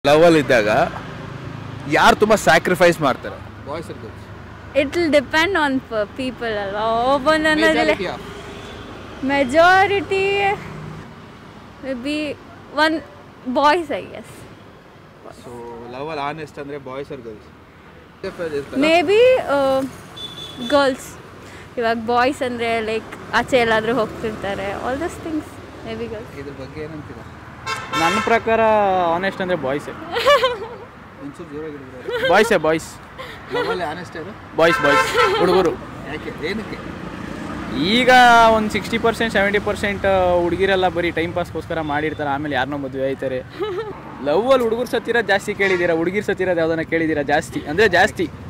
ಲವಲ್ ಇದ್ದಾಗ ಯಾರು ತುಂಬ ಸ್ಯಾಕ್ರಿಫೈಸ್ ಮಾಡ್ತಾರೆ ಬಾಯ್ಸ್ ಇರ್ಬೋದು it will depend on people ಅಲ್ವಾ ಒಬ್ಬೊಂದೊಂದಲ್ಲಿ majority maybe one boys I guess so loyal honest ಅಂದರೆ boys or girls maybe girls ಇವಾಗ ಬಾಯ್ಸ್ ಅಂದರೆ ಲೈಕ್ ಆಚೆ ಎಲ್ಲಾದರೂ ಹೋಗ್ತಿರ್ತಾರೆ all these things maybe girls ಇದ್ರ ಬಗ್ಗೆ ಏನಂತೀರ ನನ್ನ ಪ್ರಕಾರ ಆನೆಸ್ಟ್ ಅಂದರೆ ಬಾಯ್ಸೇ ಒಂಚೂರು ಜೋರಾಗಿದ್ರೆ ಬಾಯ್ಸೇ ಬಾಯ್ಸ್ ಲವಲ್ ಆನೆಸ್ಟ್ ಯಾರು ಬಾಯ್ಸ್ ಬಾಯ್ಸ್ ಹುಡುಗರು ಯಾಕೆ ಏನಕ್ಕೆ ಈಗ ಒಂದು ಸಿಕ್ಸ್ಟಿ ಪರ್ಸೆಂಟ್ ಸೆವೆಂಟಿ ಪರ್ಸೆಂಟ್ ಹುಡುಗಿರೆಲ್ಲ ಬರೀ ಟೈಮ್ ಪಾಸ್ಗೋಸ್ಕರ ಮಾಡಿರ್ತಾರೆ ಆಮೇಲೆ ಯಾರನ್ನೋ ಮದುವೆ ಆಯ್ತಾರೆ ಲವ್ವಲ್ಲಿ ಹುಡುಗರು ಸತ್ತಿರೋದು ಜಾಸ್ತಿ ಕೇಳಿದ್ದೀರಾ ಹುಡುಗಿರ್ ಸತ್ತಿರೋದು ಯಾವ್ದನ್ನ ಕೇಳಿದ್ದೀರಾ ಜಾಸ್ತಿ ಅಂದರೆ ಜಾಸ್ತಿ